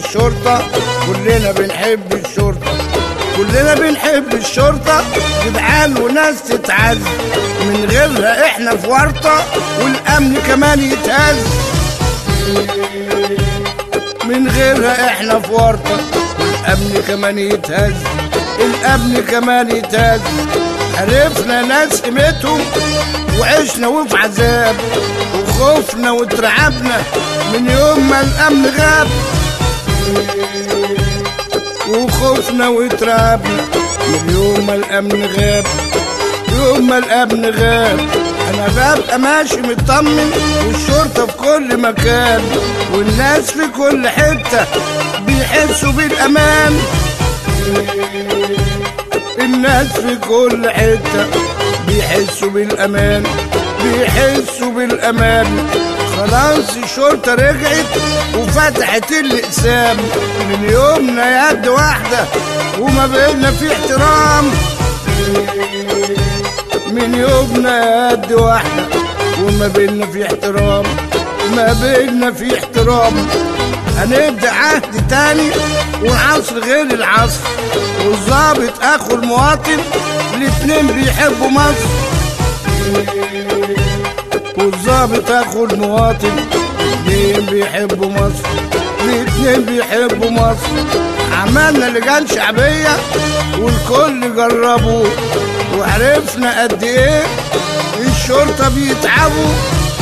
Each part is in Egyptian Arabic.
الشرطة كلنا بنحب الشرطة كلنا بنحب الشرطة جدعان وناس تتعز من غيرها احنا في ورطة والامن كمان يتهز من غيرها احنا في ورطة والامن كمان يتهز الامن كمان يتهز عرفنا ناس قيمتهم وعشنا وفي عذاب وخوفنا واترعبنا من يوم ما الامن غاب وخوفنا واترعبنا من يوم ما الامن غاب يوم ما الامن غاب انا ببقى ماشي مطمن والشرطة في كل مكان والناس في كل حتة بيحسوا بالامان الناس في كل حتة بيحسوا بالامان بيحسوا بالامان خلاص الشرطة رجعت وفتحت الاقسام من يومنا يد واحدة وما بينا في احترام من يومنا يد واحدة وما بينا في احترام ما بينا في احترام هنبدأ عهد تاني والعصر غير العصر والظابط اخو المواطن الاتنين بيحبوا مصر والظابط اخو المواطن الاتنين بيحبوا مصر الاتنين بيحبوا مصر عملنا لجان شعبية والكل جربوه وعرفنا قد ايه الشرطة بيتعبوا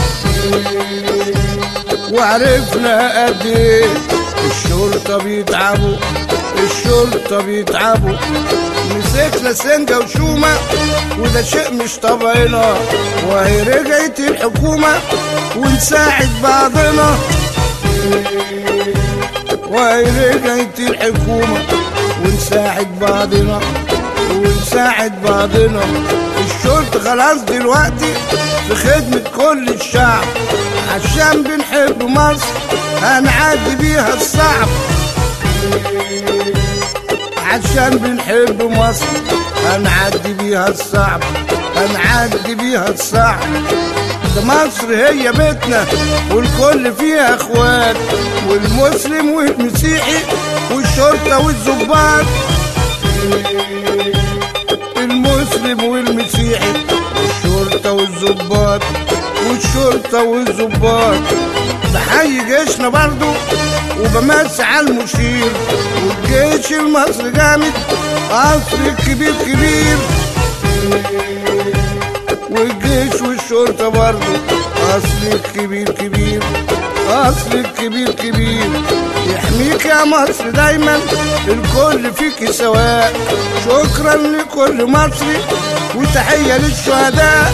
وعرفنا قد ايه الشرطة بيتعبوا الشرطة بيتعبوا مسكنا سنجة وشومة وده شيء مش طبعنا وهي رجعت الحكومة ونساعد بعضنا وهي رجعت الحكومة ونساعد بعضنا ونساعد بعضنا الشرطة خلاص دلوقتي في خدمة كل الشعب عشان بنحب مصر هنعدي بيها الصعب عشان بنحب مصر هنعدي بيها الصعب هنعدي بيها الصعب ده مصر هي بيتنا والكل فيها اخوات والمسلم والمسيحي والشرطة والظباط المسلم والمسيحي والشرطة والظباط والشرطة والظباط بحيي جيشنا برضو وبمسي على المشير والجيش المصري جامد قصر كبير كبير والجيش والشرطة برضو أصل كبير كبير أصل كبير كبير يحميك يا مصر دايما الكل فيك سواء شكرا لكل مصري وتحية للشهداء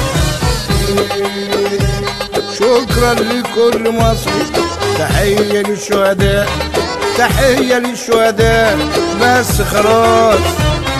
شكرا لكل مصري تحية للشهداء تحية للشهداء بس خلاص